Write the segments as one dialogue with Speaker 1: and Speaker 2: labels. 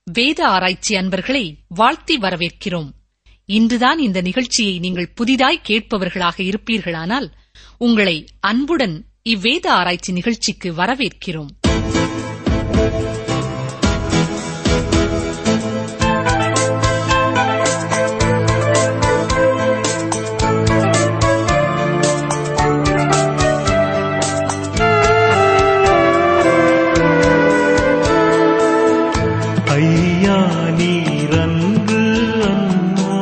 Speaker 1: வேத ஆராய்ச்சி அன்பர்களை வாழ்த்தி வரவேற்கிறோம் இன்றுதான் இந்த நிகழ்ச்சியை நீங்கள் புதிதாய் கேட்பவர்களாக இருப்பீர்களானால் உங்களை அன்புடன் இவ்வேத ஆராய்ச்சி நிகழ்ச்சிக்கு வரவேற்கிறோம்
Speaker 2: ஐயா நீரன்று அண்ணா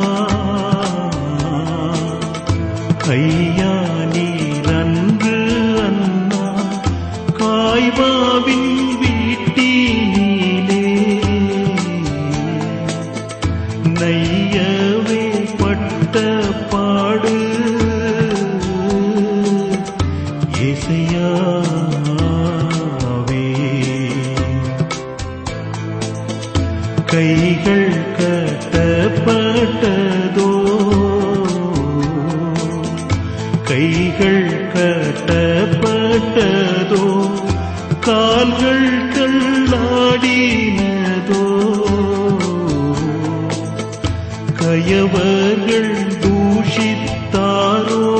Speaker 2: ஐயா நீரன்று அண்ணா காய்வாவின் வீட்டினிலே நையவே பட்ட பாடு இசையாவே கைகள் கட்டப்பட்டதோ கைகள் கட்டப்பட்டதோ கால்கள் தள்ளாடினதோ கயவர்கள் தூஷித்தாரோ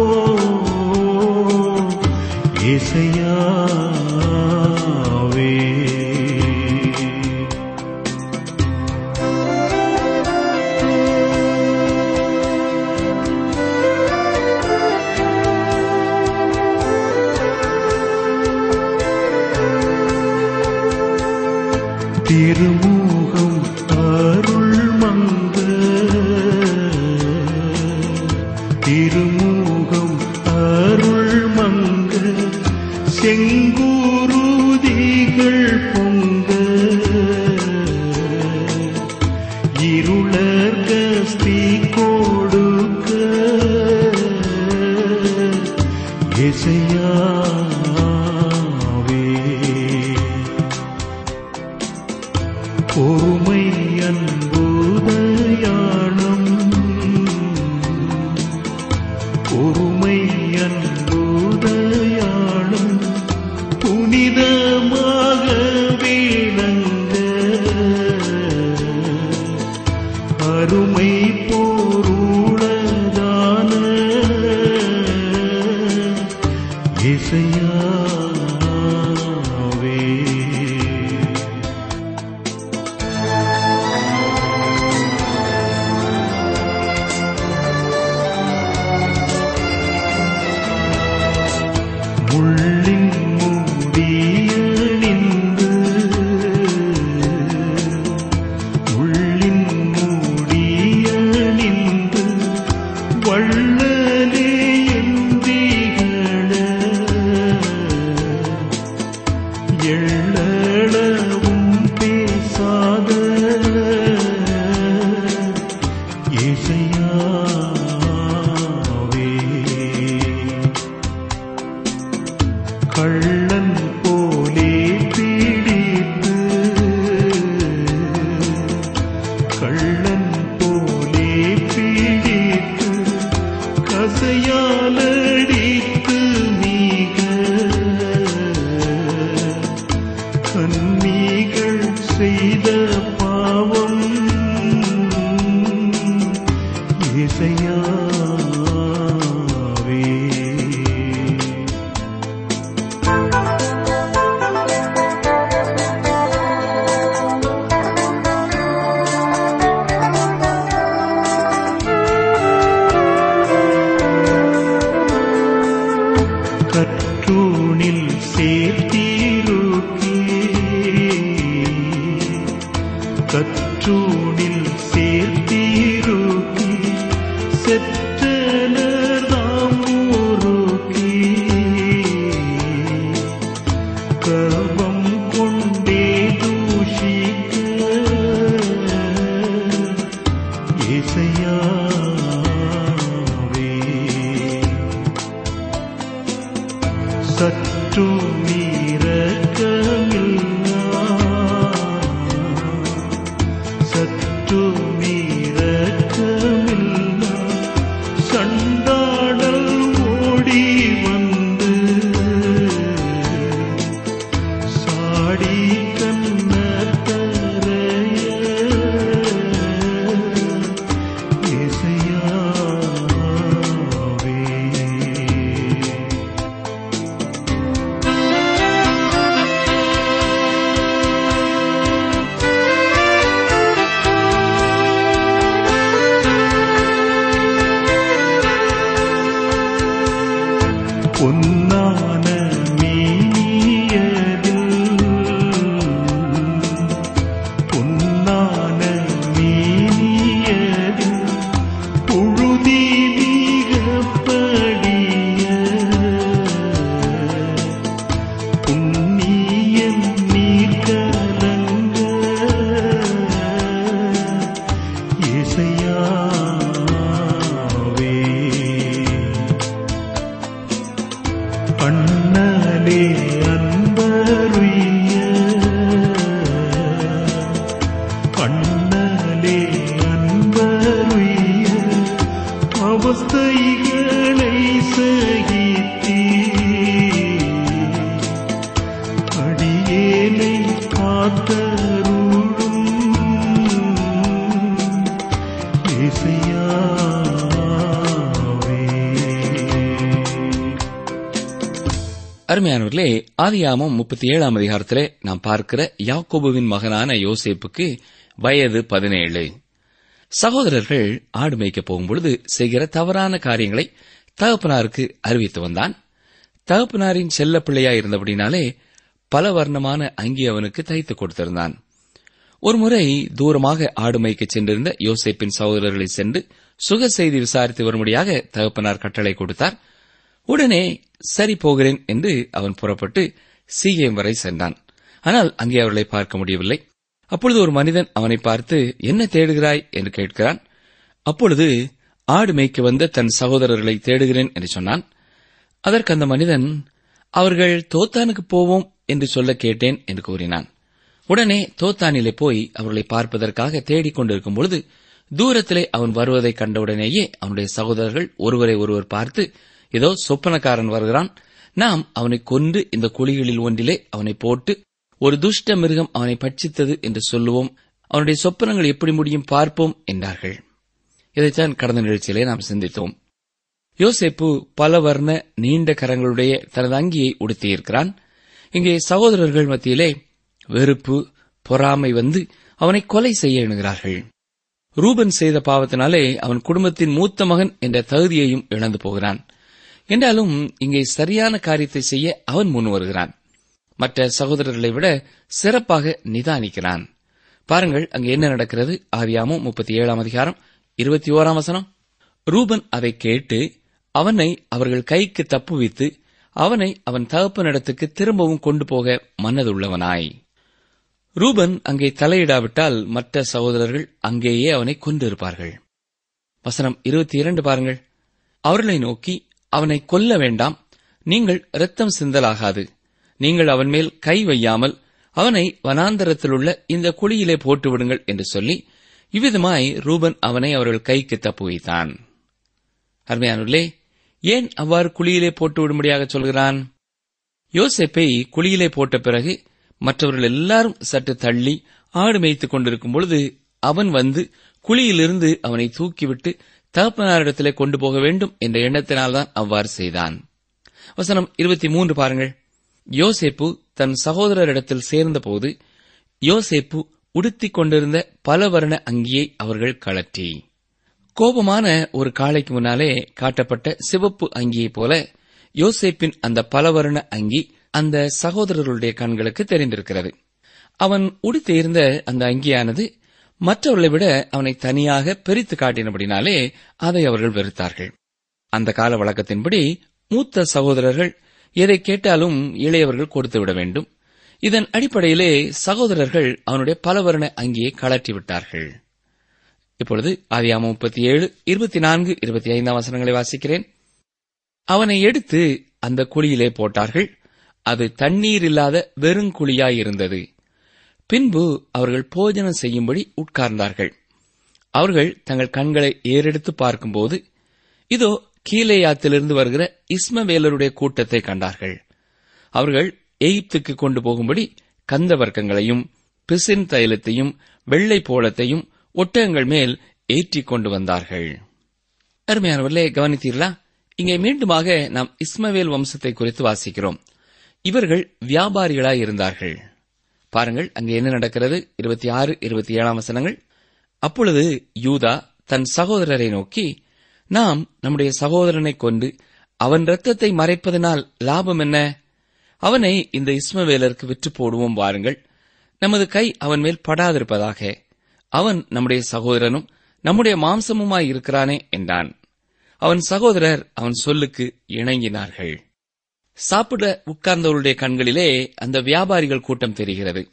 Speaker 2: இசையாவே திருமுகம் அருள் மங்க திருமுகம் அருள் மங்க செங்கூருதிகள் பொங்க இருளர்க ஸ்ரீ கொடுக்க இசையாவே பொறுமை அன்புதயானம் பொறுமை அன்புதயானம் புனிதமாக விளங்க அருமை போருளதான இசையாவே முள்ளின் மூடியணிந்து முள்ளின் மூடியணிந்து வள்ளலே எந்திகள எள்ளளவும் பேசாத இசையாவே கள்ளன் போலே பீடித்து கள்ளன் போலே பீடித்து கசையாலடித்து மீக கன்னிகள் செய்த பாவம் இசையாவே கற்றூணில் சேர்த்தீருக்கே கற்றூணில் சேர்த்தீருக்கே செற்றனர் தாமூருக்கே கர்வம் கொண்டே தூஷிக்க இசையாவே சற்று மீறக்கமில்லா சற்று மீறக்கமில்லா
Speaker 3: அருமையானவர்களே ஆதியாமம் முப்பத்தி ஏழாம் அதிகாரத்திலே நாம் பார்க்கிற யாக்கோபுவின் மகனான யோசேப்புக்கு வயது பதினேழு சகோதரர்கள் ஆடு மேய்க்கப் போகும்பொழுது செய்கிற தவறான காரியங்களை தகப்பனாருக்கு அறிவித்து வந்தான் தகப்பனாரின் செல்ல பிள்ளையா இருந்தபடினாலே பல வர்ணமான அங்கி அவனுக்கு தைத்து கொடுத்திருந்தான் ஒருமுறை தூரமாக ஆடு மேய்க்கச் சென்றிருந்த யோசேப்பின் சகோதரர்களை சென்று சுக செய்தி விசாரித்து வரும்படியாக தகப்பனார் கட்டளை கொடுத்தார் உடனே சரி போகிறேன் என்று அவன் புறப்பட்டு சீகேம் வரை சென்றான் ஆனால் அங்கே அவர்களை பார்க்க முடியவில்லை அப்பொழுது ஒரு மனிதன் அவனை பார்த்து என்ன தேடுகிறாய் என்று கேட்கிறான் அப்பொழுது ஆடு மேய்க்க வந்த தன் சகோதரர்களை தேடுகிறேன் என்று சொன்னான் அதற்கு அந்த மனிதன் அவர்கள் தோத்தானுக்கு போவோம் என்று சொல்ல கேட்டேன் என்று கூறினான் உடனே தோத்தானிலே போய் அவர்களை பார்ப்பதற்காக தேடிக் கொண்டிருக்கும் பொழுது தூரத்திலே அவன் வருவதை கண்டவுடனேயே அவனுடைய சகோதரர்கள் ஒருவரை ஒருவர் பார்த்து ஏதோ சொப்பனக்காரன் வருகிறான் நாம் அவனை கொன்று இந்த குழிகளில் ஒன்றிலே அவனை போட்டு ஒரு துஷ்ட மிருகம் அவனை பட்சித்தது என்று சொல்லுவோம் அவனுடைய சொப்பனங்கள் எப்படி முடியும் பார்ப்போம் என்றார்கள் இதைத்தான் கடந்த நிகழ்ச்சியிலே நாம் சிந்தித்தோம் யோசேப்பு பல வர்ண நீண்ட கரங்களுடைய தனது அங்கியை உடுத்தியிருக்கிறான் இங்கே சகோதரர்கள் மத்தியிலே வெறுப்பு பொறாமை வந்து அவனை கொலை செய்ய எண்ணுகிறார்கள் ரூபன் செய்த பாவத்தினாலே அவன் குடும்பத்தின் மூத்த மகன் என்ற தகுதியையும் இழந்து போகிறான் என்றாலும் இங்கே சரியான காரியத்தை செய்ய அவன் முன் வருகிறான் மற்ற சகோதரர்களை விட சிறப்பாக நிதானிக்கிறான் பாருங்கள் அங்கு என்ன நடக்கிறது ஆதியாமம் முப்பத்தி ஏழாம் அதிகாரம் இருபத்தி ஓராம் வசனம் ரூபன் அதை கேட்டு அவனை அவர்கள் கைக்கு தப்புவித்து அவனை அவன் தகப்பனிடத்துக்கு திரும்பவும் கொண்டு போக மனதுள்ளவனாய் ரூபன் அங்கே தலையிடாவிட்டால் மற்ற சகோதரர்கள் அங்கேயே அவனை கொண்டிருப்பார்கள் வசனம் இருபத்தி இரண்டு பாருங்கள் அவர்களை நோக்கி அவனை கொல்ல வேண்டாம் நீங்கள் இரத்தம் சிந்தலாகாது நீங்கள் அவன் மேல் கை வையாமல் அவனை வனாந்தரத்தில் உள்ள இந்த குழியிலே போட்டு விடுங்கள் என்று சொல்லி இவ்விதமாய் ரூபன் அவனை அவர்கள் கைக்கு தப்பு வைத்தான் அருமையானுள்ளே ஏன் அவ்வாறு குழியிலே போட்டு விடும்படியாக சொல்கிறான் யோசேப்பை குழியிலே போட்ட பிறகு மற்றவர்கள் எல்லாரும் சற்று தள்ளி ஆடு மேய்த்துக் கொண்டிருக்கும் பொழுது அவன் வந்து குழியிலிருந்து அவனை தூக்கிவிட்டு தகப்பனாரிடத்திலே கொண்டு போக வேண்டும் என்ற எண்ணத்தினால்தான் அவ்வாறு செய்தான் வசனம் இருபத்தி மூன்று பாருங்கள் யோசேப்பு தன் சகோதரரிடத்தில் சேர்ந்தபோது யோசேப்பு உடுத்திக் கொண்டிருந்த பல வர்ண அங்கியை அவர்கள் கழற்றி கோபமான ஒரு காளைக்கு முன்னாலே காட்டப்பட்ட சிவப்பு அங்கியைப் போல யோசேப்பின் அந்த பலவர்ண அங்கி அந்த சகோதரர்களுடைய கண்களுக்கு தெரிந்திருக்கிறது அவன் உடுத்தியிருந்த அந்த அங்கியானது மற்றவர்களை விட அவனை தனியாக பிரித்து காட்டினபடினாலே அதை அவர்கள் வெறுத்தார்கள் அந்த கால வழக்கத்தின்படி மூத்த சகோதரர்கள் எதை கேட்டாலும் இளையவர்கள் கொடுத்து விட வேண்டும் இதன் அடிப்படையிலே சகோதரர்கள் அவனுடைய பலவர்ண அங்கியை கழற்றி விட்டார்கள் இப்பொழுது ஆதியாம முப்பத்தி ஏழு இருபத்தி நான்கு இருபத்தி ஐந்தாம் வசனங்களை வாசிக்கிறேன் அவனை எடுத்து அந்த குழியிலே போட்டார்கள் அது தண்ணீர் இல்லாத வெறுங்குழியாயிருந்தது பின்பு அவர்கள் போஜனம் செய்யும்படி உட்கார்ந்தார்கள் அவர்கள் தங்கள் கண்களை ஏறெடுத்து பார்க்கும்போது இதோ கீழேயாத்திலிருந்து வருகிற இஸ்மவேலருடைய கூட்டத்தை கண்டார்கள் அவர்கள் எகிப்துக்கு கொண்டு போகும்படி கந்த வர்க்கங்களையும் பிசின் தைலத்தையும் வெள்ளை போலத்தையும் ஒட்டகங்கள் மேல் ஏற்றிக் கொண்டு வந்தார்கள் அருமையானவர்களே கவனித்தீர்களா இங்கே மீண்டுமாக நாம் இஸ்மவேல் வம்சத்தை குறித்து வாசிக்கிறோம் இவர்கள் வியாபாரிகளாய் இருந்தார்கள் பாருங்கள் அங்கே என்ன நடக்கிறது இருபத்தி ஆறு இருபத்தி ஏழாம் வசனங்கள் அப்பொழுது யூதா தன் சகோதரரை நோக்கி நாம் நம்முடைய சகோதரனை கொண்டு அவன் இரத்தத்தை மறைப்பதனால் லாபம் என்ன அவனை இந்த இஸ்மவேலருக்கு விற்று போடுவோம் வாருங்கள் நமது கை அவன் மேல் படாதிருப்பதாக அவன் நம்முடைய சகோதரனும் நம்முடைய மாம்சமுமாய் இருக்கிறானே என்றான் அவன் சகோதரர் அவன் சொல்லுக்கு இணங்கினார்கள் சாப்பிட உட்கார்ந்தவருடைய கண்களிலே அந்த வியாபாரிகள் கூட்டம் தெரிகிறது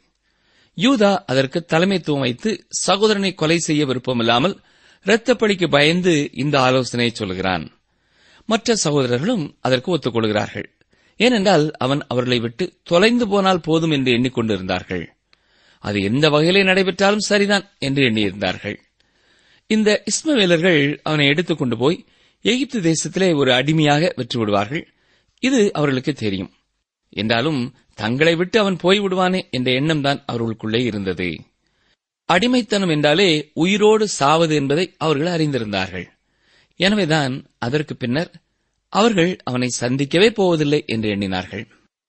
Speaker 3: யூதா அதற்கு தலைமைத்துவம் வைத்து சகோதரனை கொலை செய்ய விருப்பமில்லாமல் இரத்தப்படிக்கு பயந்து இந்த ஆலோசனையை சொல்கிறான் மற்ற சகோதரர்களும் அதற்கு ஒத்துக்கொள்கிறார்கள் ஏனென்றால் அவன் அவர்களை விட்டு தொலைந்து போனால் போதும் என்று எண்ணிக்கொண்டிருந்தார்கள் அது எந்த வகையிலே நடைபெற்றாலும் சரிதான் என்று எண்ணியிருந்தார்கள் இந்த இஸ்மவேலர்கள் அவனை எடுத்துக்கொண்டு போய் எகிப்து தேசத்திலே ஒரு அடிமையாக விற்று விடுவார்கள் இது அவர்களுக்கு தெரியும் என்றாலும் தங்களை விட்டு அவன் போய்விடுவானே என்ற எண்ணம் தான் அவர்களுக்குள்ளே இருந்தது அடிமைத்தனம் என்றாலே உயிரோடு சாவது என்பதை அவர்கள் அறிந்திருந்தார்கள் எனவேதான் அதற்கு பின்னர் அவர்கள் அவனை சந்திக்கவே போவதில்லை என்று எண்ணினார்கள்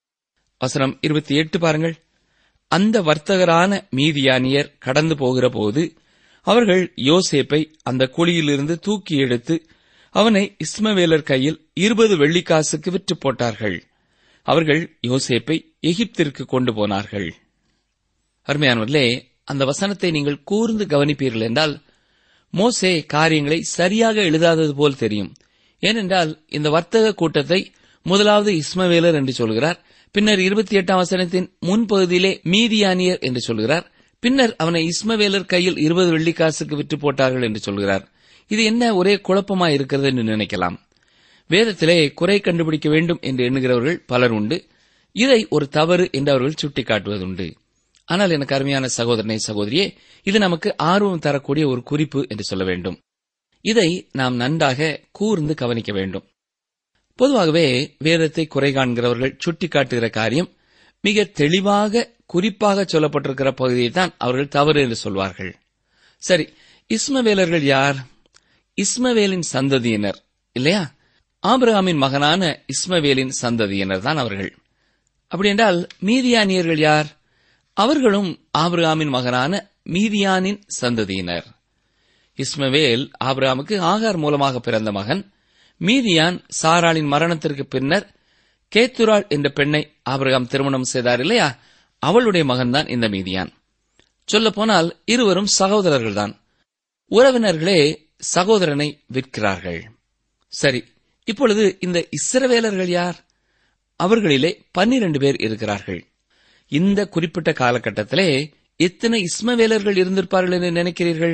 Speaker 3: வசனம் இருபத்தி எட்டு பாருங்கள் அந்த வர்த்தகரான மீதியானியர் கடந்து போகிற போது அவர்கள் யோசேப்பை அந்த குழியிலிருந்து தூக்கி எடுத்து அவனை இஸ்மவேலர் கையில் இருபது வெள்ளிக்காசுக்கு விற்று போட்டார்கள் அவர்கள் யோசேப்பை எகிப்திற்கு கொண்டு போனார்கள் அருமையானவர்களே அந்த வசனத்தை நீங்கள் கூர்ந்து கவனிப்பீர்கள் என்றால் மோசே காரியங்களை சரியாக எழுதாதது போல் தெரியும் ஏனென்றால் இந்த வர்த்தக கூட்டத்தை முதலாவது இஸ்மவேலர் என்று சொல்கிறார் பின்னர் இருபத்தி எட்டாம் வசனத்தின் முன்பகுதியிலே மீதியானியர் என்று சொல்கிறார் பின்னர் அவனை இஸ்மவேலர் கையில் இருபது வெள்ளிக்காசுக்கு விற்று போட்டார்கள் என்று சொல்கிறார் இது என்ன ஒரே குழப்பமா இருக்கிறது என்று நினைக்கலாம் வேதத்திலே குறை கண்டுபிடிக்க வேண்டும் என்று எண்ணுகிறவர்கள் பலர் உண்டு இதை ஒரு தவறு என்று அவர்கள் சுட்டிக்காட்டுவதுண்டு ஆனால் எனக்கு அருமையான சகோதரனை சகோதரியே இது நமக்கு ஆர்வம் தரக்கூடிய ஒரு குறிப்பு என்று சொல்ல வேண்டும் இதை நாம் நன்றாக கூர்ந்து கவனிக்க வேண்டும் பொதுவாகவே வேதத்தை குறை காண்கிறவர்கள் சுட்டிக்காட்டுகிற காரியம் மிக தெளிவாக குறிப்பாக சொல்லப்பட்டிருக்கிற பகுதியை தான் அவர்கள் தவறு என்று சொல்வார்கள் சரி இஸ்மவேலர்கள் யார் இஸ்மவேலின் சந்ததியினர் இல்லையா ஆபிரகாமின் மகனான இஸ்மவேலின் சந்ததியினர் தான் அவர்கள் அப்படி என்றால் மீதியானியர்கள் யார் அவர்களும் ஆபிரகாமின் மகனான மீதியானின் சந்ததியினர் இஸ்மவேல் ஆபிரகாமுக்கு ஆகார் மூலமாக பிறந்த மகன் மீதியான் சாராளின் மரணத்திற்கு பின்னர் கேத்துராள் என்ற பெண்ணை ஆபிரகாம் திருமணம் செய்தார் இல்லையா அவளுடைய மகன்தான் இந்த மீதியான் சொல்லப்போனால் இருவரும் சகோதரர்கள்தான் உறவினர்களே சகோதரனை விற்கிறார்கள் சரி இப்பொழுது இந்த இஸ்ரவேலர்கள் யார் அவர்களிலே பன்னிரண்டு பேர் இருக்கிறார்கள் இந்த குறிப்பிட்ட காலகட்டத்திலே எத்தனை இஸ்மவேலர்கள் இருந்திருப்பார்கள் என்று நினைக்கிறீர்கள்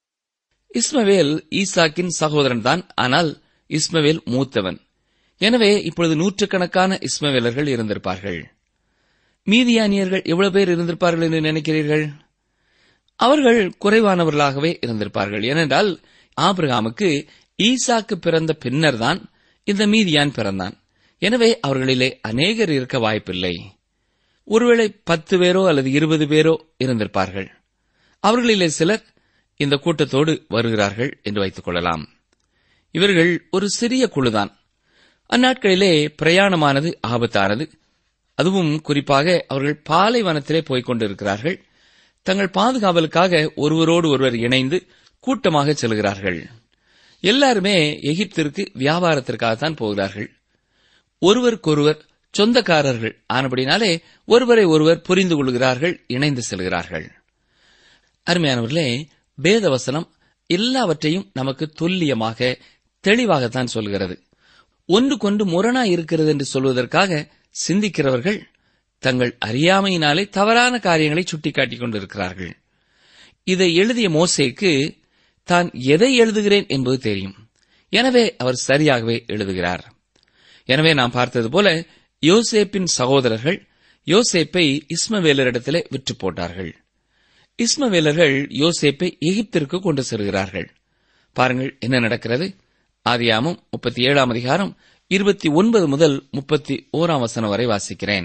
Speaker 3: இஸ்மவேல் ஈசாக்கின் சகோதரன் தான் ஆனால் இஸ்மவேல் மூத்தவன் எனவே இப்பொழுது நூற்றுக்கணக்கான இஸ்மவேலர்கள் இருந்திருப்பார்கள் மீதியானியர்கள் எவ்வளவு பேர் இருந்திருப்பார்கள் என்று நினைக்கிறீர்கள் அவர்கள் குறைவானவர்களாகவே இருந்திருப்பார்கள் ஏனென்றால் ஆபிரகாமுக்கு ஈசாக்கு பிறந்த பின்னர்தான் இந்த மீதியான் பிறந்தான் எனவே அவர்களிலே அநேகர் இருக்க வாய்ப்பில்லை ஒருவேளை பத்து பேரோ அல்லது இருபது பேரோ இருந்திருப்பார்கள் அவர்களிலே சிலர் இந்த கூட்டத்தோடு வருகிறார்கள் என்று வைத்துக் கொள்ளலாம் இவர்கள் ஒரு சிறிய குழுதான் அந்நாட்களிலே பிரயாணமானது ஆபத்தானது அதுவும் குறிப்பாக அவர்கள் பாலைவனத்திலே போய்க் கொண்டிருக்கிறார்கள் தங்கள் பாதுகாவலுக்காக ஒருவரோடு ஒருவர் இணைந்து கூட்டமாக செல்கிறார்கள் எல்லாருமே எகிப்திற்கு வியாபாரத்திற்காகத்தான் போகிறார்கள் ஒருவருக்கொருவர் சொந்தக்காரர்கள் ஆனபடினாலே ஒருவரை ஒருவர் புரிந்து கொள்கிறார்கள் இணைந்து செல்கிறார்கள் அருமையானவர்களே வேதவசனம் எல்லாவற்றையும் நமக்கு துல்லியமாக தெளிவாகத்தான் சொல்கிறது ஒன்றுக்கொன்று முரணா இருக்கிறது என்று சொல்வதற்காக சிந்திக்கிறவர்கள் தங்கள் அறியாமையினாலே தவறான காரியங்களை சுட்டிக்காட்டிக் கொண்டிருக்கிறார்கள் இதை எழுதிய மோசேக்கு தான் எதை எழுதுகிறேன் என்பது தெரியும் எனவே அவர் சரியாகவே எழுதுகிறார் எனவே நாம் பார்த்தது போல யோசேப்பின் சகோதரர்கள் யோசேப்பை இஸ்மவேலரிடத்திலே விற்று போட்டார்கள் இஸ்மவேலர்கள் யோசேப்பை எகிப்திற்கு கொண்டு செல்கிறார்கள் பாருங்கள் என்ன நடக்கிறது ஆதியாமம் முப்பத்தி ஏழாம் அதிகாரம் இருபத்தி ஒன்பது முதல் முப்பத்தி ஓராம் வசனம் வரை வாசிக்கிறேன்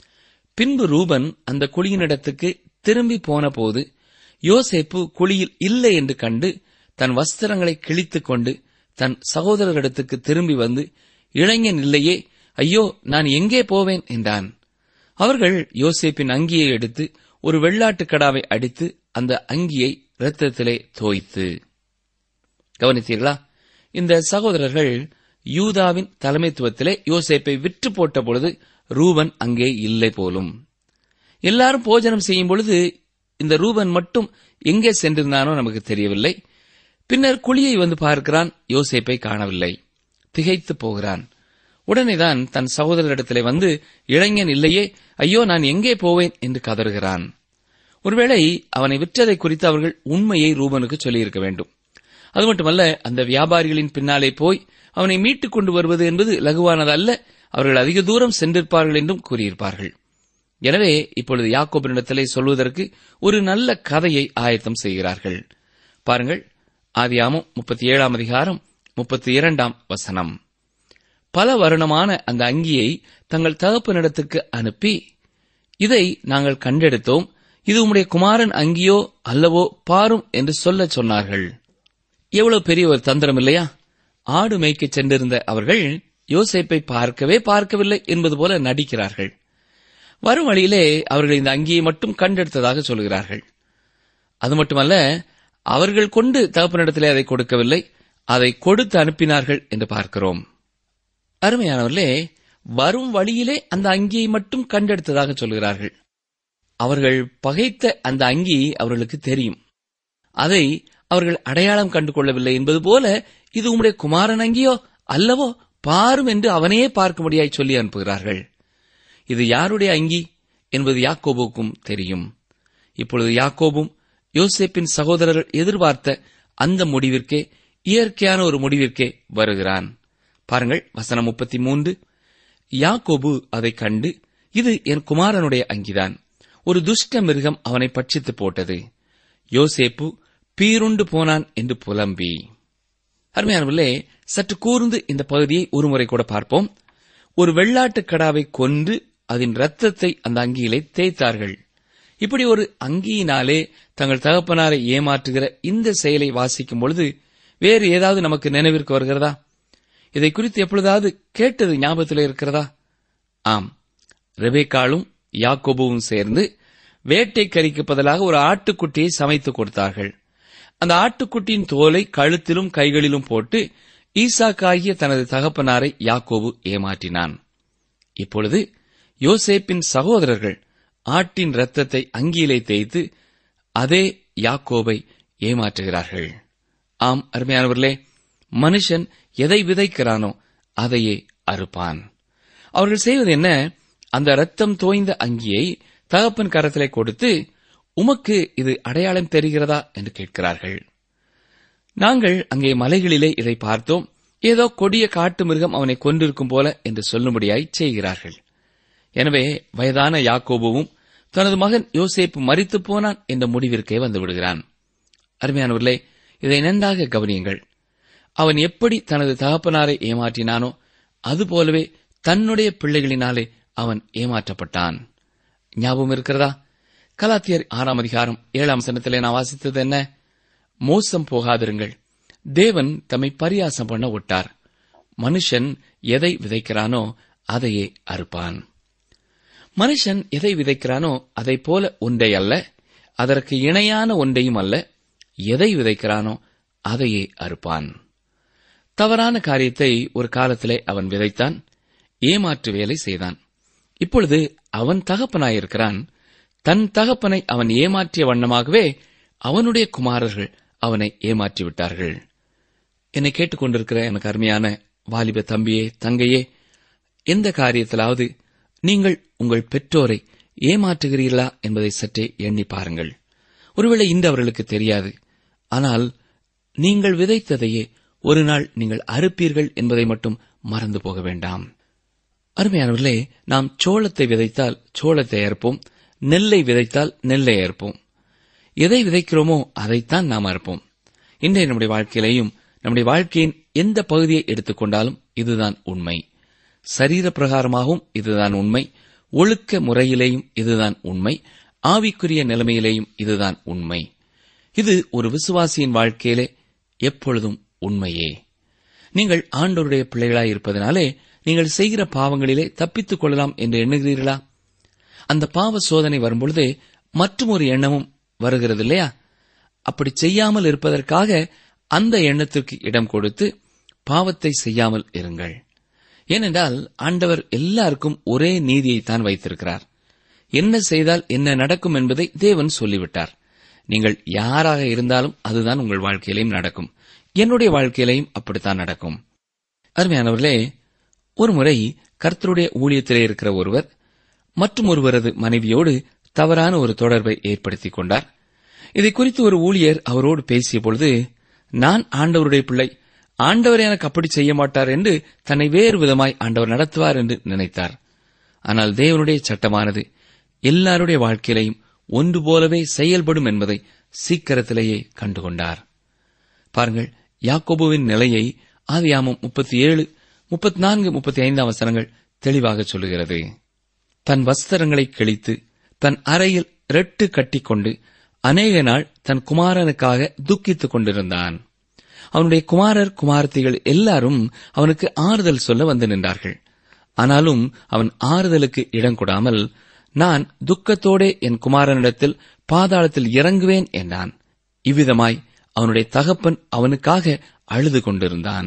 Speaker 3: பின்பு ரூபன் அந்த குழியினிடத்துக்கு திரும்பி போன போது யோசேப்பு குழியில் இல்லை என்று கண்டு தன் வஸ்திரங்களை கிழித்துக் கொண்டு தன் சகோதரரிடத்துக்கு திரும்பி வந்து இளைஞன் இல்லையே ஐயோ நான் எங்கே போவேன் என்றான் அவர்கள் யோசேப்பின் அங்கியை எடுத்து ஒரு வெள்ளாட்டுக் கடாவை அடித்து அந்த அங்கியை இரத்தத்திலே தோய்த்து கவனித்தீர்களா இந்த சகோதரர்கள் யூதாவின் தலைமைத்துவத்திலே யோசேப்பை விற்று போட்ட பொழுது ரூபன் அங்கே இல்லை போலும் எல்லாரும் போஜனம் செய்யும் பொழுது இந்த ரூபன் மட்டும் எங்கே சென்றிருந்தானோ நமக்கு தெரியவில்லை பின்னர் குழியை வந்து பார்க்கிறான் யோசேப்பை காணவில்லை திகைத்து போகிறான் உடனேதான் தன் சகோதரரிடத்திலே வந்து இளைஞன் இல்லையே ஐயோ நான் எங்கே போவேன் என்று கதறுகிறான் ஒருவேளை அவனை விற்றதை குறித்து அவர்கள் உண்மையை ரூபனுக்கு சொல்லியிருக்க வேண்டும் அது மட்டுமல்ல அந்த வியாபாரிகளின் பின்னாலே போய் அவனை மீட்டுக் கொண்டு வருவது என்பது லகுவானது அல்ல அவர்கள் அதிக தூரம் சென்றிருப்பார்கள் என்றும் கூறியிருப்பார்கள் எனவே இப்பொழுது யாக்கோபினிடத்திலே சொல்வதற்கு ஒரு நல்ல கதையை ஆயத்தம் செய்கிறார்கள் பாருங்கள் ஆதியாமம் முப்பத்தி ஏழாம் அதிகாரம் முப்பத்தி இரண்டாம் வசனம் பல வருணமான அந்த அங்கியை தங்கள் தகப்பனிடத்துக்கு அனுப்பி இதை நாங்கள் கண்டெடுத்தோம் இது உம்முடைய குமாரன் அங்கியோ அல்லவோ பாரும் என்று சொல்லச் சொன்னார்கள் எவ்வளவு பெரிய ஒரு தந்திரம் இல்லையா ஆடு மேய்க்கச் சென்றிருந்த அவர்கள் யோசேப்பை பார்க்கவே பார்க்கவில்லை என்பது போல நடிக்கிறார்கள் வரும் வழியிலே அவர்கள் இந்த அங்கியை மட்டும் கண்டெடுத்ததாக சொல்கிறார்கள் அது மட்டுமல்ல அவர்கள் கொண்டு தகப்பனிடத்திலே அதை கொடுக்கவில்லை அதை கொடுத்து அனுப்பினார்கள் என்று பார்க்கிறோம் அருமையானவர்களே வரும் வழியிலே அந்த அங்கியை மட்டும் கண்டெடுத்ததாக சொல்கிறார்கள் அவர்கள் பகைத்த அந்த அங்கி அவர்களுக்கு தெரியும் அதை அவர்கள் அடையாளம் கண்டு கொள்ளவில்லை என்பது போல இது உம்முடைய குமாரன் அங்கியோ அல்லவோ பாரும் என்று அவனையே பார்க்கும்படியாய் சொல்லி அனுப்புகிறார்கள் இது யாருடைய அங்கி என்பது யாக்கோபுக்கும் தெரியும் இப்பொழுது யாக்கோபும் யோசேப்பின் சகோதரர்கள் எதிர்பார்த்த அந்த முடிவிற்கே இயற்கையான ஒரு முடிவிற்கே வருகிறான் பாருங்கள் வசனம் முப்பத்தி மூன்று யாக்கோபு அதைக் கண்டு இது என் குமாரனுடைய அங்கிதான் ஒரு துஷ்ட மிருகம் அவனை பட்சித்து போட்டது யோசேப்பு பீருண்டு போனான் என்று புலம்பி அருமையானவர்களே சற்று கூர்ந்து இந்த பகுதியை ஒருமுறை கூட பார்ப்போம் ஒரு வெள்ளாட்டுக் கடாவை கொன்று அதன் ரத்தத்தை அந்த அங்கியிலே தேய்த்தார்கள் இப்படி ஒரு அங்கியினாலே தங்கள் தகப்பனாரை ஏமாற்றுகிற இந்த செயலை வாசிக்கும் பொழுது வேறு ஏதாவது நமக்கு நினைவிற்கு வருகிறதா இதை குறித்து எப்பொழுதாவது கேட்டது ஞாபகத்தில் இருக்கிறதா ஆம் ரெபேக்காலும் யாக்கோபுவும் சேர்ந்து வேட்டை கறிக்கு பதிலாக ஒரு ஆட்டுக்குட்டியை சமைத்து கொடுத்தார்கள் அந்த ஆட்டுக்குட்டியின் தோலை கழுத்திலும் கைகளிலும் போட்டு ஈசாக்காகிய தனது தகப்பனாரை யாக்கோபு ஏமாற்றினான் இப்பொழுது யோசேப்பின் சகோதரர்கள் ஆட்டின் இரத்தத்தை அங்கியிலே தேய்த்து அதே யாக்கோபை ஏமாற்றுகிறார்கள் ஆம் அருமையானவர்களே மனுஷன் எதை விதைக்கிறானோ அதையே அறுப்பான் அவர்கள் செய்வது என்ன அந்த ரத்தம் தோய்ந்த அங்கியை தகப்பன் கரத்திலே கொடுத்து உமக்கு இது அடையாளம் தெரிகிறதா என்று கேட்கிறார்கள் நாங்கள் அங்கே மலைகளிலே இதை பார்த்தோம் ஏதோ கொடிய காட்டு மிருகம் அவனை கொண்டிருக்கும் போல என்று சொல்லும்படியாய் செய்கிறார்கள் எனவே வயதான யாக்கோபுவும் தனது மகன் யோசேப்பு மரித்து போனான் என்ற முடிவிற்கே வந்து விடுகிறான் அருமையானவர்களே இதை நன்றாக கவனியுங்கள் அவன் எப்படி தனது தகப்பனாரை ஏமாற்றினானோ அதுபோலவே தன்னுடைய பிள்ளைகளினாலே அவன் ஏமாற்றப்பட்டான் ஞாபகம் இருக்கிறதா கலாத்தியர் ஆறாம் அதிகாரம் ஏழாம் சனத்திலே நான் வாசித்தது என்ன மோசம் போகாதிருங்கள் தேவன் தம்மை பரியாசம் பண்ண விட்டார் மனுஷன் எதை விதைக்கிறானோ அதையே அறுப்பான் மனுஷன் எதை விதைக்கிறானோ அதை போல ஒன்றை அல்ல அதற்கு இணையான ஒன்றையும் அல்ல எதை விதைக்கிறானோ அதையே அறுப்பான் தவறான காரியத்தை ஒரு காலத்திலே அவன் விதைத்தான் ஏமாற்று வேலை செய்தான் இப்பொழுது அவன் தகப்பனாயிருக்கிறான் தன் தகப்பனை அவன் ஏமாற்றிய வண்ணமாகவே அவனுடைய குமாரர்கள் அவனை ஏமாற்றி விட்டார்கள் என்னை கேட்டுக்கொண்டிருக்கிற எனக்கு அருமையான வாலிப தம்பியே தங்கையே எந்த காரியத்திலாவது நீங்கள் உங்கள் பெற்றோரை ஏமாற்றுகிறீர்களா என்பதை சற்றே எண்ணி பாருங்கள் ஒருவேளை இந்த அவர்களுக்கு தெரியாது ஆனால் நீங்கள் விதைத்ததையே ஒரு நாள் நீங்கள் அறுப்பீர்கள் என்பதை மட்டும் மறந்து போக வேண்டாம் அருமையானவர்களே நாம் சோளத்தை விதைத்தால் சோளத்தை அறுப்போம் நெல்லை விதைத்தால் நெல்லை அறுப்போம் எதை விதைக்கிறோமோ அதைத்தான் நாம் அறுப்போம் இன்றைய நம்முடைய வாழ்க்கையிலேயும் நம்முடைய வாழ்க்கையின் எந்த பகுதியை எடுத்துக்கொண்டாலும் இதுதான் உண்மை சரீர பிரகாரமாகவும் இதுதான் உண்மை ஒழுக்க முறையிலேயும் இதுதான் உண்மை ஆவிக்குரிய நிலைமையிலேயும் இதுதான் உண்மை இது ஒரு விசுவாசியின் வாழ்க்கையிலே எப்பொழுதும் உண்மையே நீங்கள் ஆண்டோருடைய பிள்ளைகளாய் இருப்பதனாலே நீங்கள் செய்கிற பாவங்களிலே தப்பித்துக் கொள்ளலாம் என்று எண்ணுகிறீர்களா அந்த பாவ சோதனை வரும்பொழுது மற்றும் ஒரு எண்ணமும் வருகிறது இல்லையா அப்படி செய்யாமல் இருப்பதற்காக அந்த எண்ணத்திற்கு இடம் கொடுத்து பாவத்தை செய்யாமல் இருங்கள் ஏனென்றால் ஆண்டவர் எல்லாருக்கும் ஒரே நீதியைத்தான் வைத்திருக்கிறார் என்ன செய்தால் என்ன நடக்கும் என்பதை தேவன் சொல்லிவிட்டார் நீங்கள் யாராக இருந்தாலும் அதுதான் உங்கள் வாழ்க்கையிலையும் நடக்கும் என்னுடைய வாழ்க்கையிலையும் அப்படித்தான் நடக்கும் அருமையானவர்களே ஒருமுறை கர்த்தருடைய ஊழியத்திலே இருக்கிற ஒருவர் மற்றும் ஒருவரது மனைவியோடு தவறான ஒரு தொடர்பை ஏற்படுத்திக் கொண்டார் இதை குறித்து ஒரு ஊழியர் அவரோடு பேசிய பொழுது நான் ஆண்டவருடைய பிள்ளை ஆண்டவர் எனக்கு அப்படி செய்ய மாட்டார் என்று தன்னை வேறு விதமாய் ஆண்டவர் நடத்துவார் என்று நினைத்தார் ஆனால் தேவனுடைய சட்டமானது எல்லாருடைய வாழ்க்கையிலையும் ஒன்று போலவே செயல்படும் என்பதை சீக்கிரத்திலேயே கண்டுகொண்டார் பாருங்கள் யாக்கோபுவின் நிலையை ஆதியாமம் முப்பத்தி ஏழு முப்பத்தி நான்கு முப்பத்தி ஐந்தாம் வசனங்கள் தெளிவாக சொல்லுகிறது தன் வஸ்திரங்களை கிழித்து தன் அறையில் ரெட்டு கட்டிக்கொண்டு அநேக நாள் தன் குமாரனுக்காக துக்கித்துக் கொண்டிருந்தான் அவனுடைய குமாரர் குமாரத்திகள் எல்லாரும் அவனுக்கு ஆறுதல் சொல்ல வந்து நின்றார்கள் ஆனாலும் அவன் ஆறுதலுக்கு இடம் கொடாமல் நான் துக்கத்தோடே என் குமாரனிடத்தில் பாதாளத்தில் இறங்குவேன் என்றான் இவ்விதமாய் அவனுடைய தகப்பன் அவனுக்காக அழுது கொண்டிருந்தான்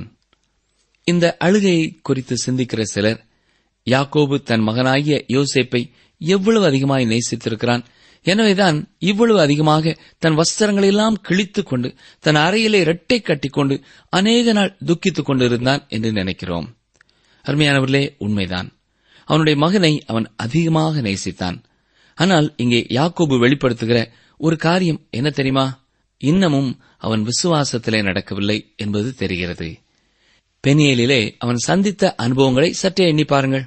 Speaker 3: இந்த அழுகையை குறித்து சிந்திக்கிற சிலர் யாக்கோபு தன் மகனாகிய யோசேப்பை எவ்வளவு அதிகமாய் நேசித்திருக்கிறான் எனவேதான் இவ்வளவு அதிகமாக தன் வஸ்திரங்களை எல்லாம் கிழித்துக் கொண்டு தன் அறையிலே இரட்டை கட்டிக்கொண்டு அநேக நாள் துக்கித்துக் கொண்டிருந்தான் என்று நினைக்கிறோம் அருமையானவர்களே உண்மைதான் அவனுடைய மகனை அவன் அதிகமாக நேசித்தான் ஆனால் இங்கே யாக்கோபு வெளிப்படுத்துகிற ஒரு காரியம் என்ன தெரியுமா இன்னமும் அவன் விசுவாசத்திலே நடக்கவில்லை என்பது தெரிகிறது பெனியலிலே அவன் சந்தித்த அனுபவங்களை சற்றே எண்ணி பாருங்கள்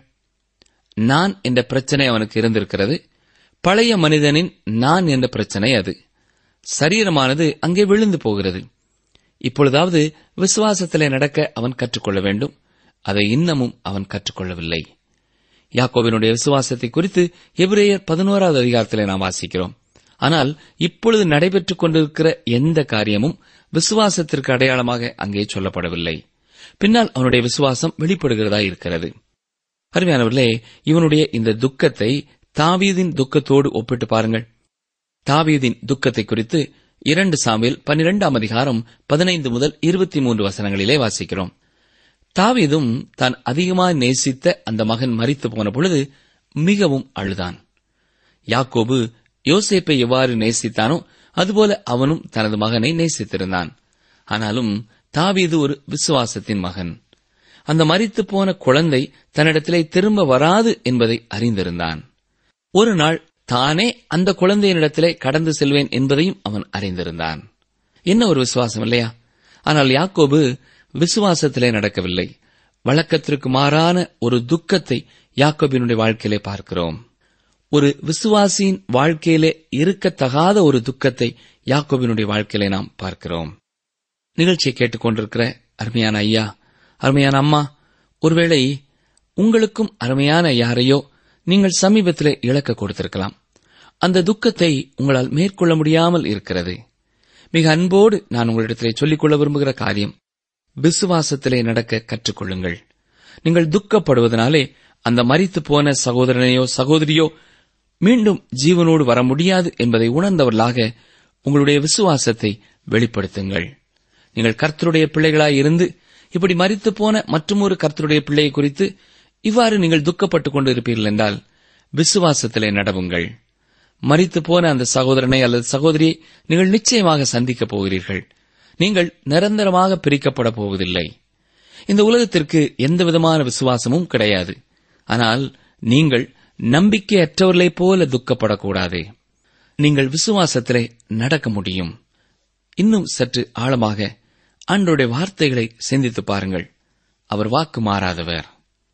Speaker 3: நான் என்ற பிரச்சனை அவனுக்கு இருந்திருக்கிறது பழைய மனிதனின் நான் என்ற பிரச்சனை அது சரீரமானது அங்கே விழுந்து போகிறது இப்பொழுதாவது விசுவாசத்திலே நடக்க அவன் கற்றுக்கொள்ள வேண்டும் அதை இன்னமும் அவன் கற்றுக்கொள்ளவில்லை யாக்கோபினுடைய விசுவாசத்தை குறித்து எபிரேயர் பதினோராவது அதிகாரத்திலே நாம் வாசிக்கிறோம் ஆனால் இப்பொழுது நடைபெற்றுக் கொண்டிருக்கிற எந்த காரியமும் விசுவாசத்திற்கு அடையாளமாக அங்கே சொல்லப்படவில்லை பின்னால் அவனுடைய விசுவாசம் வெளிப்படுகிறதா இருக்கிறது அருமையானவர்களே இவனுடைய இந்த துக்கத்தை தாவீதின் துக்கத்தோடு ஒப்பிட்டு பாருங்கள் தாவீதின் துக்கத்தை குறித்து இரண்டு சாமியில் பன்னிரெண்டாம் அதிகாரம் பதினைந்து முதல் இருபத்தி மூன்று வசனங்களிலே வாசிக்கிறோம் தாவீதும் தான் அதிகமாய் நேசித்த அந்த மகன் மரித்து போன பொழுது மிகவும் அழுதான் யாக்கோபு யோசேப்பை எவ்வாறு நேசித்தானோ அதுபோல அவனும் தனது மகனை நேசித்திருந்தான் ஆனாலும் தாவீது ஒரு விசுவாசத்தின் மகன் அந்த மரித்து போன குழந்தை தன்னிடத்திலே திரும்ப வராது என்பதை அறிந்திருந்தான் ஒரு நாள் தானே அந்த குழந்தையினிடத்திலே கடந்து செல்வேன் என்பதையும் அவன் அறிந்திருந்தான் என்ன ஒரு விசுவாசம் இல்லையா ஆனால் யாக்கோபு விசுவாசத்திலே நடக்கவில்லை வழக்கத்திற்கு மாறான ஒரு துக்கத்தை யாக்கோபினுடைய வாழ்க்கையிலே பார்க்கிறோம் ஒரு விசுவாசியின் வாழ்க்கையிலே இருக்கத்தகாத ஒரு துக்கத்தை யாக்கோபினுடைய வாழ்க்கையிலே நாம் பார்க்கிறோம் நிகழ்ச்சியை கேட்டுக்கொண்டிருக்கிற அருமையான ஐயா அருமையான அம்மா ஒருவேளை உங்களுக்கும் அருமையான யாரையோ நீங்கள் சமீபத்திலே இழக்க கொடுத்திருக்கலாம் அந்த துக்கத்தை உங்களால் மேற்கொள்ள முடியாமல் இருக்கிறது மிக அன்போடு நான் உங்களிடத்திலே சொல்லிக்கொள்ள விரும்புகிற காரியம் விசுவாசத்திலே நடக்க கற்றுக்கொள்ளுங்கள் நீங்கள் துக்கப்படுவதனாலே அந்த மரித்து போன சகோதரனையோ சகோதரியோ மீண்டும் ஜீவனோடு வர முடியாது என்பதை உணர்ந்தவர்களாக உங்களுடைய விசுவாசத்தை வெளிப்படுத்துங்கள் நீங்கள் கர்த்தருடைய பிள்ளைகளாய் இருந்து இப்படி மரித்து போன மற்றொரு கர்த்தருடைய பிள்ளையை குறித்து இவ்வாறு நீங்கள் துக்கப்பட்டுக் கொண்டு இருப்பீர்கள் என்றால் விசுவாசத்திலே நடவுங்கள் மரித்து போன அந்த சகோதரனை அல்லது சகோதரியை நீங்கள் நிச்சயமாக சந்திக்கப் போகிறீர்கள் நீங்கள் நிரந்தரமாக பிரிக்கப்பட போவதில்லை இந்த உலகத்திற்கு எந்த விதமான விசுவாசமும் கிடையாது ஆனால் நீங்கள் நம்பிக்கையற்றவர்களைப் போல துக்கப்படக்கூடாது நீங்கள் விசுவாசத்திலே நடக்க முடியும் இன்னும் சற்று ஆழமாக ஆண்டோடைய வார்த்தைகளை சிந்தித்து பாருங்கள் அவர் வாக்கு மாறாதவர்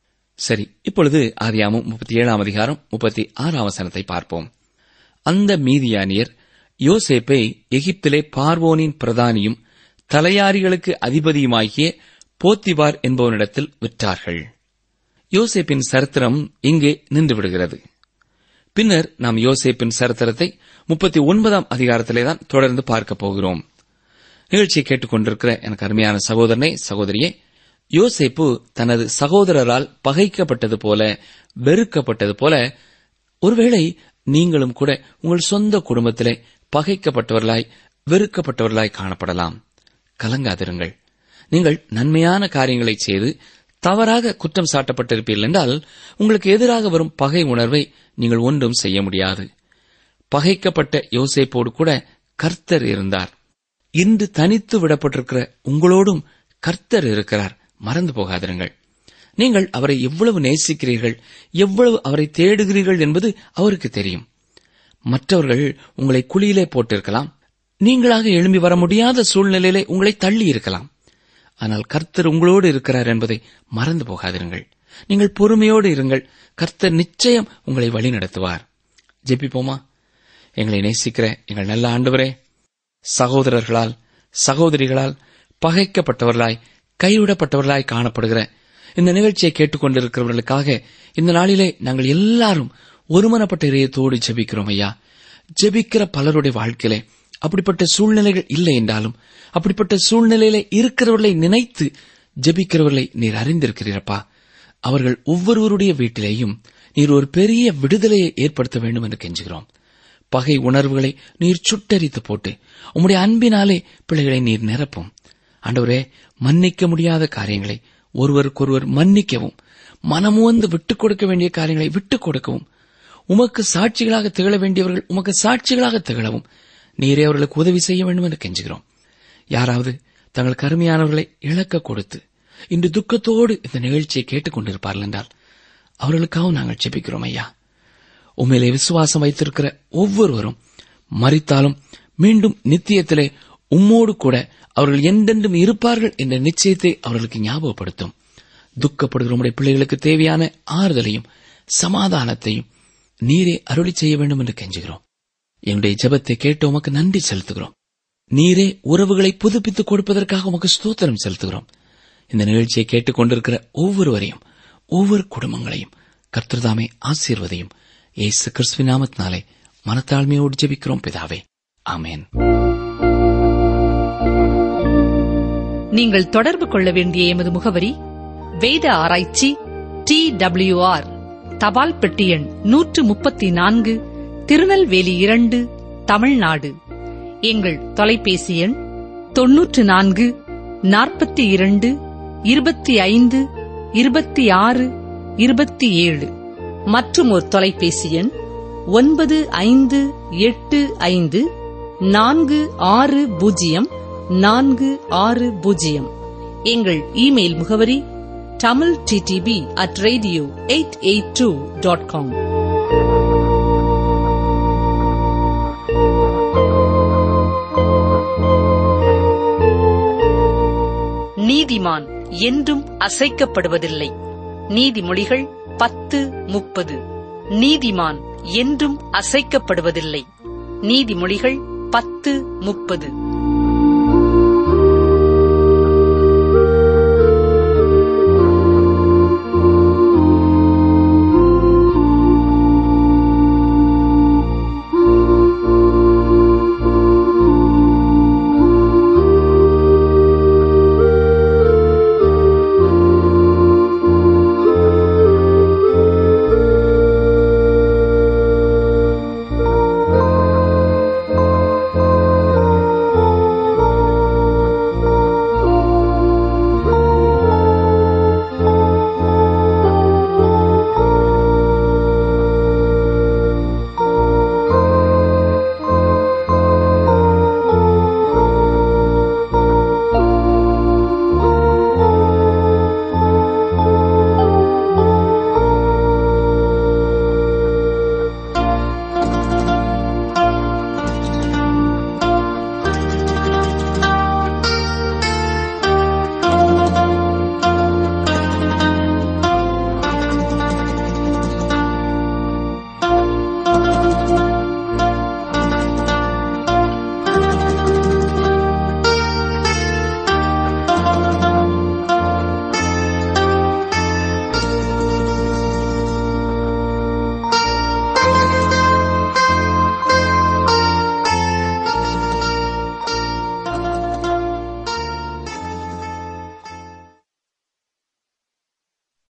Speaker 3: சரி இப்பொழுது ஆதியாமும் முப்பத்தி ஏழாம் அதிகாரம் முப்பத்தி ஆறாம் வசனத்தை பார்ப்போம் அந்த மீதியானியர் யோசேப்பை எகிப்திலே பார்வோனின் பிரதானியும் தலையாரிகளுக்கு அதிபதியுமாகிய போத்திபார் என்பவனிடத்தில் விற்றார்கள் யோசேப்பின் சரித்திரம் இங்கே நின்றுவிடுகிறது பின்னர் நாம் யோசேப்பின் சரித்திரத்தை முப்பத்தி ஒன்பதாம் அதிகாரத்திலேதான் தொடர்ந்து பார்க்கப் போகிறோம் நிகழ்ச்சியை கேட்டுக்கொண்டிருக்கிற எனக்கு அருமையான சகோதரனே சகோதரியே யோசேப்பு தனது சகோதரரால் பகைக்கப்பட்டது போல வெறுக்கப்பட்டது போல ஒருவேளை நீங்களும் கூட உங்கள் சொந்த குடும்பத்திலே பகைக்கப்பட்டவர்களாய் வெறுக்கப்பட்டவர்களாய் காணப்படலாம் கலங்காதிருங்கள் நீங்கள் நன்மையான காரியங்களை செய்து தவறாக குற்றம் சாட்டப்பட்டிருப்பீர்கள் என்றால் உங்களுக்கு எதிராக வரும் பகை உணர்வை நீங்கள் ஒன்றும் செய்ய முடியாது பகைக்கப்பட்ட யோசேப்போடு கூட கர்த்தர் இருந்தார் இன்று தனித்து விடப்பட்டிருக்கிற உங்களோடும் கர்த்தர் இருக்கிறார் மறந்து போகாதிருங்கள் நீங்கள் அவரை எவ்வளவு நேசிக்கிறீர்கள் எவ்வளவு அவரை தேடுகிறீர்கள் என்பது அவருக்கு தெரியும் மற்றவர்கள் உங்களை குழியிலே போட்டிருக்கலாம் நீங்களாக எழும்பி வர முடியாத சூழ்நிலையிலே உங்களை தள்ளி இருக்கலாம் ஆனால் கர்த்தர் உங்களோடு இருக்கிறார் என்பதை மறந்து போகாதிருங்கள் நீங்கள் பொறுமையோடு இருங்கள் கர்த்தர் நிச்சயம் உங்களை வழி நடத்துவார் ஜெபிப்போமா எங்களை நேசிக்கிற எங்கள் நல்ல ஆண்டவரே சகோதரர்களால் சகோதரிகளால் பகைக்கப்பட்டவர்களாய் கைவிடப்பட்டவர்களாய் காணப்படுகிற இந்த நிகழ்ச்சியை கேட்டுக்கொண்டிருக்கிறவர்களுக்காக இந்த நாளிலே நாங்கள் எல்லாரும் ஒருமனப்பட்ட இதயத்தோடு ஜெபிக்கிறோம் ஐயா ஜெபிக்கிற பலருடைய வாழ்க்கையிலே அப்படிப்பட்ட சூழ்நிலைகள் இல்லை என்றாலும் அப்படிப்பட்ட சூழ்நிலையில இருக்கிறவர்களை நினைத்து ஜெபிக்கிறவர்களை நீர் அறிந்திருக்கிறீரப்பா அவர்கள் ஒவ்வொருவருடைய வீட்டிலேயும் நீர் ஒரு பெரிய விடுதலையை ஏற்படுத்த வேண்டும் என்று கெஞ்சுகிறோம் பகை உணர்வுகளை நீர் சுட்டரித்து போட்டு உம்முடைய அன்பினாலே பிள்ளைகளை நீர் நிரப்பும் ஆண்டவரே மன்னிக்க முடியாத காரியங்களை ஒருவருக்கொருவர் மன்னிக்கவும் மனமுவந்து விட்டுக் கொடுக்க வேண்டிய காரியங்களை விட்டுக் கொடுக்கவும் உமக்கு சாட்சிகளாக திகழ வேண்டியவர்கள் உமக்கு சாட்சிகளாக திகழவும் நீரே அவர்களுக்கு உதவி செய்ய வேண்டும் என்று கெஞ்சுகிறோம் யாராவது தங்கள் கருமையானவர்களை இழக்க கொடுத்து இன்று துக்கத்தோடு இந்த நிகழ்ச்சியை கேட்டுக் கொண்டிருப்பார்கள் என்றால் அவர்களுக்காகவும் நாங்கள் ஜெபிக்கிறோம் ஐயா உண்மையிலே விசுவாசம் வைத்திருக்கிற ஒவ்வொருவரும் மறித்தாலும் மீண்டும் நித்தியத்திலே உம்மோடு கூட அவர்கள் என்றென்றும் இருப்பார்கள் என்ற நிச்சயத்தை அவர்களுக்கு ஞாபகப்படுத்தும் துக்கப்படுகிற உம்முடைய பிள்ளைகளுக்கு தேவையான ஆறுதலையும் சமாதானத்தையும் நீரே அருளி செய்ய வேண்டும் என்று கெஞ்சுகிறோம் எங்களுடைய ஜெபத்தை கேட்டு உமக்கு நன்றி செலுத்துகிறோம் நீரே உறவுகளை புதுப்பித்துக் கொடுப்பதற்காக உமக்கு ஸ்தோத்திரம் செலுத்துகிறோம் இந்த நிகழ்ச்சியை கேட்டுக் கொண்டிருக்கிற ஒவ்வொருவரையும் ஒவ்வொரு குடும்பங்களையும் கர்த்தர்தாமே ஆசீர்வதையும் இயேசு கிறிஸ்துவின் நாமத்தினாலே மனத்தாழ்மையோடு ஜெபிக்கிறோம் பிதாவே ஆமென்
Speaker 1: நீங்கள் தொடர்பு கொள்ள வேண்டிய எமது முகவரி வேத ஆராய்ச்சி டி டபிள்யூ ஆர் தபால் பெட்டி எண் நூற்று முப்பத்தி நான்கு திருநெல்வேலி இரண்டு தமிழ்நாடு எங்கள் தொலைபேசி எண் தொன்னூற்று நான்கு நாற்பத்தி இரண்டு இருபத்தி ஐந்து இருபத்தி ஆறு இருபத்தி ஏழு மற்றும் ஒரு தொலைபேசி எண் ஒன்பது ஐந்து எட்டு ஐந்து நான்கு ஆறு பூஜ்ஜியம் நான்கு ஆறு பூஜ்ஜியம் எங்கள் இமெயில் முகவரி Tamil DTP at radio eight eight two dot com நீதிமான் என்றும் அசைக்கப்படுவதில்லை நீதிமொழிகள் பத்து முப்பது நீதிமான் என்றும் அசைக்கப்படுவதில்லை நீதிமொழிகள் பத்து முப்பது